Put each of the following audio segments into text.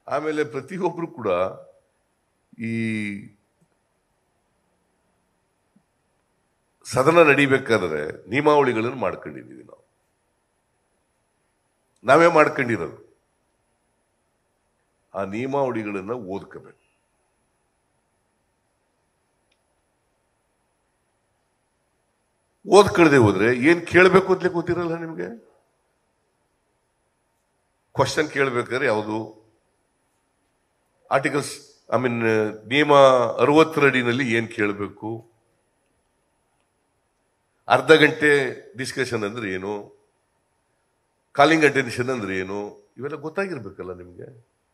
ಆಮೇಲೆ ಪ್ರತಿಯೊಬ್ಬರು ಕೂಡ ಈ ಸದನ ನಡಿಬೇಕಾದ್ರೆ ನಿಯಮಾವಳಿಗಳನ್ನು ಮಾಡ್ಕೊಂಡಿದ್ದೀವಿ ನಾವು ನಾವೇ ಮಾಡ್ಕೊಂಡಿರೋದು ಆ ನಿಯಮಾವಳಿಗಳನ್ನು ಓದ್ಕೋಬೇಕು ಓದ್ಕಳ್ದೆ ಹೋದ್ರೆ ಏನ್ ಕೇಳಬೇಕು ಅಂತಲೇ ಗೊತ್ತಿರಲ್ಲ ನಿಮಗೆ ಕ್ವಶನ್ ಕೇಳಬೇಕಾದ್ರೆ ಯಾವುದು ಆರ್ಟಿಕಲ್ಸ್ ಐ ಮೀನ್ ನಿಯಮ ಅರವತ್ತರ ಅಡಿನಲ್ಲಿ ಏನ್ ಕೇಳಬೇಕು ಅರ್ಧ ಗಂಟೆ ಡಿಸ್ಕಷನ್ ಅಂದ್ರೆ ಏನು ಕಾಲಿಂಗ್ ಅಟೆನ್ಷನ್ ಅಂದ್ರೆ ಏನು ಇವೆಲ್ಲ ಗೊತ್ತಾಗಿರ್ಬೇಕಲ್ಲ ನಿಮಗೆ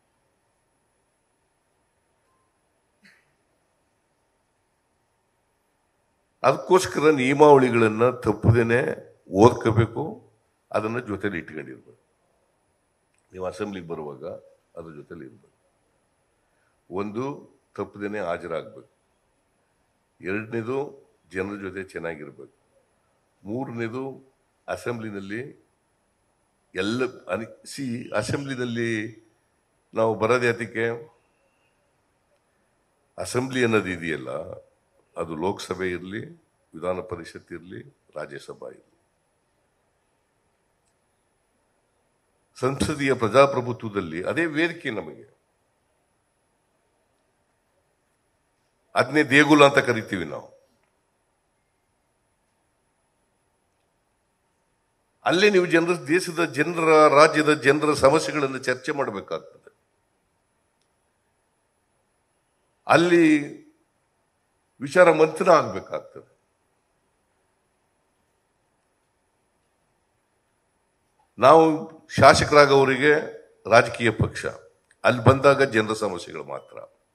ಅದಕ್ಕೋಸ್ಕರ ನಿಯಮಾವಳಿಗಳನ್ನ ತಪ್ಪದೇನೆ ಓದ್ಕೋಬೇಕು ಅದನ್ನ ಜೊತೆಲಿ ಇಟ್ಕೊಂಡಿರ್ಬೇಕು ನೀವು ಅಸೆಂಬ್ಲಿಗೆ ಬರುವಾಗ ಅದ್ರ ಜೊತೆಲಿ ಇರ್ಬೇಕು ಒಂದು ತಪ್ಪದೇನೆ ಹಾಜರಾಗಬೇಕು ಎರಡನೇದು ಜನರ ಜೊತೆ ಚೆನ್ನಾಗಿರ್ಬೇಕು ಮೂರನೇದು ಅಸೆಂಬ್ಲಿನಲ್ಲಿ ಎಲ್ಲ ಅನಿ- ಸಿ ಅಸೆಂಬ್ಲಿನಲ್ಲಿ ನಾವು ಬರೋದು ಯಾತಕ್ಕೆ ಅಸೆಂಬ್ಲಿ ಅನ್ನೋದು ಇದೆಯಲ್ಲ ಅದು ಲೋಕಸಭೆ ಇರಲಿ ವಿಧಾನ ಪರಿಷತ್ ಇರಲಿ ರಾಜ್ಯಸಭಾ ಇರಲಿ ಸಂಸದೀಯ ಪ್ರಜಾಪ್ರಭುತ್ವದಲ್ಲಿ ಅದೇ ವೇದಿಕೆ ನಮಗೆ ಅದನ್ನೇ ದೇಗುಲ ಅಂತ ಕರಿತೀವಿ ನಾವು ಅಲ್ಲೇ ನೀವು ಜನರ ದೇಶದ ಜನರ ರಾಜ್ಯದ ಜನರ ಸಮಸ್ಯೆಗಳನ್ನು ಚರ್ಚೆ ಮಾಡಬೇಕಾಗ್ತದೆ ಅಲ್ಲಿ ವಿಚಾರ ಮಂಥನ ಆಗ್ಬೇಕಾಗ್ತದೆ ನಾವು ಶಾಸಕರಾಗವರಿಗೆ ರಾಜಕೀಯ ಪಕ್ಷ ಅಲ್ಲಿ ಬಂದಾಗ ಜನರ ಸಮಸ್ಯೆಗಳು ಮಾತ್ರ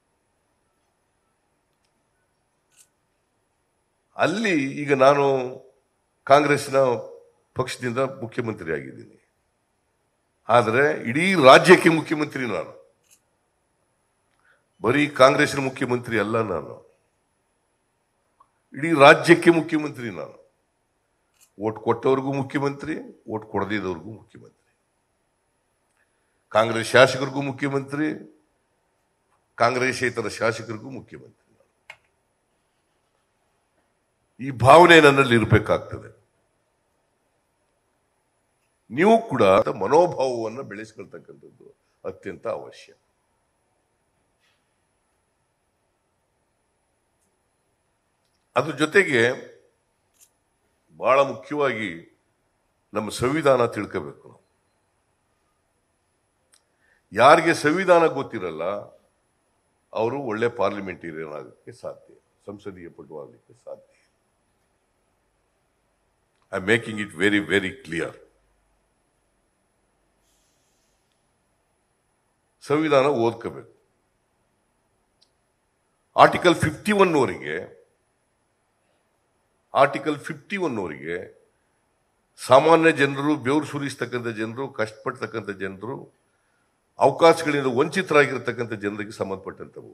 ಅಲ್ಲಿ ಈಗ ನಾನು ಕಾಂಗ್ರೆಸ್ನ ಪಕ್ಷದಿಂದ ಮುಖ್ಯಮಂತ್ರಿ ಆಗಿದ್ದೀನಿ ಆದರೆ ಇಡೀ ರಾಜ್ಯಕ್ಕೆ ಮುಖ್ಯಮಂತ್ರಿ ನಾನು ಬರೀ ಕಾಂಗ್ರೆಸ್ನ ಮುಖ್ಯಮಂತ್ರಿ ಅಲ್ಲ ನಾನು ಇಡೀ ರಾಜ್ಯಕ್ಕೆ ಮುಖ್ಯಮಂತ್ರಿ ನಾನು ಓಟ್ ಕೊಟ್ಟವ್ರಿಗೂ ಮುಖ್ಯಮಂತ್ರಿ ಓಟ್ ಕೊಡದಿದ್ದವ್ರಿಗೂ ಮುಖ್ಯಮಂತ್ರಿ ಕಾಂಗ್ರೆಸ್ ಶಾಸಕರಿಗೂ ಮುಖ್ಯಮಂತ್ರಿ ಕಾಂಗ್ರೆಸ್ಸೇತರ ಶಾಸಕರಿಗೂ ಮುಖ್ಯಮಂತ್ರಿ ನಾನು. ಈ ಭಾವನೆ ನನ್ನಲ್ಲಿ ಇರಬೇಕಾಗ್ತದೆ ನೀವು ಕೂಡ ಮನೋಭಾವವನ್ನು ಬೆಳೆಸ್ಕೊಳ್ತಕ್ಕಂಥದ್ದು ಅತ್ಯಂತ ಅವಶ್ಯ ಅದ್ರ ಜೊತೆಗೆ ಬಹಳ ಮುಖ್ಯವಾಗಿ ನಮ್ಮ ಸಂವಿಧಾನ ತಿಳ್ಕೋಬೇಕು ನಾವು ಯಾರಿಗೆ ಸಂವಿಧಾನ ಗೊತ್ತಿರಲ್ಲ ಅವರು ಒಳ್ಳೆ ಪಾರ್ಲಿಮೆಂಟೇರಿಯನ್ ಆಗೋಕ್ಕೆ ಸಾಧ್ಯ ಸಂಸದೀಯ ಪಟು ಆಗಲಿಕ್ಕೆ ಸಾಧ್ಯ I making it very very clear ಸಂವಿಧಾನ ಓದ್ಕೋಬೇಕು ಆರ್ಟಿಕಲ್ ಫಿಫ್ಟಿ ಒನ್ ವರೆಗೆ ಆರ್ಟಿಕಲ್ ಫಿಫ್ಟಿ ಒನ್ ವರೆಗೆ ಸಾಮಾನ್ಯ ಜನರು ಬೆವರು ಸುರಿಸ್ತಕ್ಕಂಥ ಜನರು ಕಷ್ಟಪಡ್ತಕ್ಕಂಥ ಜನರು ಅವಕಾಶಗಳಿಂದ ವಂಚಿತರಾಗಿರ್ತಕ್ಕಂಥ ಜನರಿಗೆ ಸಂಬಂಧಪಟ್ಟಂತವು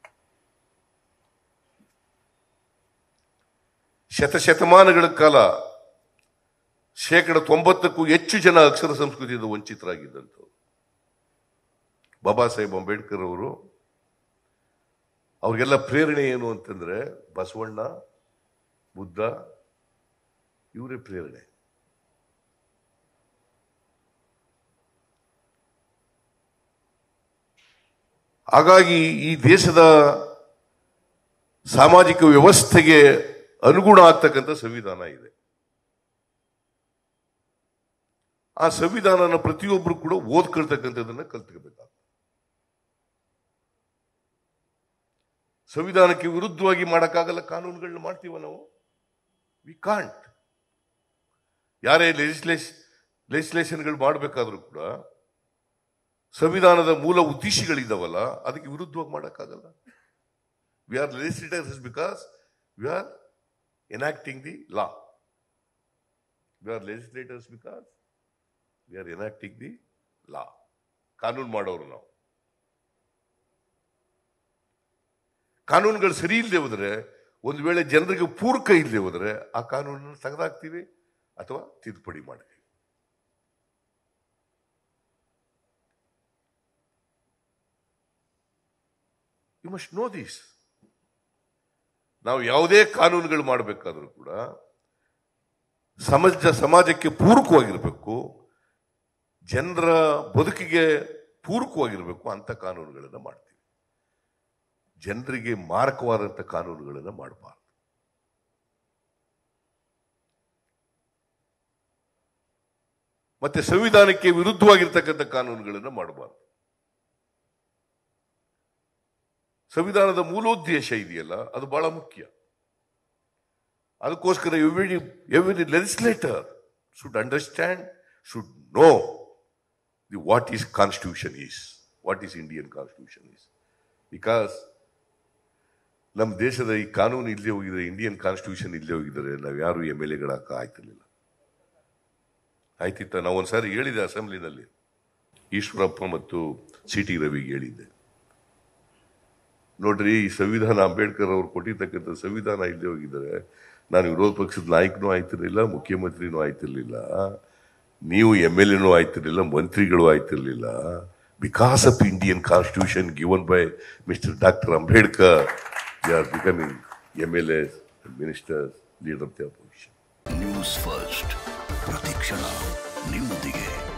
ಶತಶತಮಾನಗಳ ಕಾಲ ಶೇಕಡ ತೊಂಬತ್ತಕ್ಕೂ ಹೆಚ್ಚು ಜನ ಅಕ್ಷರ ಸಂಸ್ಕೃತಿಯಿಂದ ವಂಚಿತರಾಗಿದ್ದಂಥವ್ರು ಬಾಬಾ ಸಾಹೇಬ್ ಅಂಬೇಡ್ಕರ್ ಅವರು ಅವ್ರಿಗೆಲ್ಲ ಪ್ರೇರಣೆ ಏನು ಅಂತಂದ್ರೆ ಬಸವಣ್ಣ ಬುದ್ಧ ಇವರೇ ಪ್ರೇರಣೆ ಹಾಗಾಗಿ ಈ ದೇಶದ ಸಾಮಾಜಿಕ ವ್ಯವಸ್ಥೆಗೆ ಅನುಗುಣ ಆಗ್ತಕ್ಕಂಥ ಸಂವಿಧಾನ ಇದೆ ಆ ಸಂವಿಧಾನನ ಪ್ರತಿಯೊಬ್ಬರು ಕೂಡ ಓದ್ಕೊಳ್ತಕ್ಕಂಥದ್ದನ್ನ ಕಲ್ತ್ಕೋಬೇಕಾಗ್ತದೆ ಸಂವಿಧಾನಕ್ಕೆ ವಿರುದ್ಧವಾಗಿ ಮಾಡೋಕ್ಕಾಗಲ್ಲ ಕಾನೂನುಗಳನ್ನ ಮಾಡ್ತೀವ ನಾವು ವಿ ಕಾಂಟ್ ಯಾರೇ ಲೆಜಿಸ್ಲೇಷ್ ಲೆಜಿಸ್ಲೇಷನ್ಗಳು ಮಾಡಬೇಕಾದ್ರೂ ಕೂಡ ಸಂವಿಧಾನದ ಮೂಲ ಉದ್ದೇಶಗಳಿದ್ದಾವಲ್ಲ ಅದಕ್ಕೆ ವಿರುದ್ಧವಾಗಿ ಮಾಡೋಕ್ಕಾಗಲ್ಲ we are legislators because we are enacting the law we are legislators because we are enacting the law ಕಾನೂನು ಮಾಡೋರು ನಾವು ಕಾನೂನುಗಳು ಸರಿ ಇಲ್ಲದೆ ಹೋದ್ರೆ ಒಂದು ವೇಳೆ ಜನರಿಗೆ ಪೂರಕ ಇಲ್ಲದೆ ಹೋದ್ರೆ ಆ ಕಾನೂನನ್ನು ತೆಗೆದಾಕ್ತೀವಿ ಅಥವಾ ತಿದ್ದುಪಡಿ ಮಾಡ್ತೀವಿ ಯು ಮಸ್ಟ್ ನೋ ದಿಸ್ ನಾವು ಯಾವುದೇ ಕಾನೂನುಗಳು ಮಾಡಬೇಕಾದ್ರೂ ಕೂಡ ಸಮಾಜ ಸಮಾಜಕ್ಕೆ ಪೂರಕವಾಗಿರಬೇಕು ಜನರ ಬದುಕಿಗೆ ಪೂರಕವಾಗಿರಬೇಕು ಅಂತ ಕಾನೂನುಗಳನ್ನು ಮಾಡ್ತೀವಿ ಜನರಿಗೆ ಮಾರಕವಾದಂಥ ಕಾನೂನುಗಳನ್ನು ಮಾಡಬಾರ್ದು ಮತ್ತೆ ಸಂವಿಧಾನಕ್ಕೆ ವಿರುದ್ಧವಾಗಿರ್ತಕ್ಕಂಥ ಕಾನೂನುಗಳನ್ನು ಮಾಡಬಾರ್ದು ಸಂವಿಧಾನದ ಮೂಲೋದ್ದೇಶ ಇದೆಯಲ್ಲ ಅದು ಬಹಳ ಮುಖ್ಯ ಅದಕ್ಕೋಸ್ಕರ every every legislator should understand should know the what is constitution is what is Indian constitution is because ನಮ್ಮ ದೇಶದ ಈ ಕಾನೂನು ಇಲ್ಲದೆ ಹೋಗಿದ್ರೆ ಇಂಡಿಯನ್ ಕಾನ್ಸ್ಟಿಟ್ಯೂಷನ್ ಇಲ್ಲದೆ ಹೋಗಿದ್ರೆ ನಾವು ಯಾರು ಎಮ್ ಎಲ್ ಎಗಳಾಕ ಆಯ್ತಿರ್ಲಿಲ್ಲ ಆಯ್ತಿತ್ತ ನಾವು ಒಂದ್ಸಾರಿ ಹೇಳಿದೆ ಅಸೆಂಬ್ಲಿನಲ್ಲಿ ಈಶ್ವರಪ್ಪ ಮತ್ತು ಸಿ ಟಿ ರವಿಗೆ ಹೇಳಿದ್ದೆ ನೋಡ್ರಿ ಈ ಸಂವಿಧಾನ ಅಂಬೇಡ್ಕರ್ ಅವರು ಕೊಟ್ಟಿರ್ತಕ್ಕಂಥ ಸಂವಿಧಾನ ಇಲ್ಲದೆ ಹೋಗಿದ್ದಾರೆ ನಾನು ವಿರೋಧ ಪಕ್ಷದ ನಾಯಕನೂ ಆಯ್ತಿರ್ಲಿಲ್ಲ ಮುಖ್ಯಮಂತ್ರಿನೂ ಆಯ್ತಿರ್ಲಿಲ್ಲ ನೀವು ಎಮ್ ಎಲ್ ಎನೂ ಆಯ್ತಿರ್ಲಿಲ್ಲ ಮಂತ್ರಿಗಳು ಆಯ್ತಿರ್ಲಿಲ್ಲ because of Indian constitution given by mister doctor Ambedkar they are becoming M L S ministers leader of the opposition news first ಪ್ರತಿಕ್ಷಣ ನಿಮ್ಮೊಂದಿಗೆ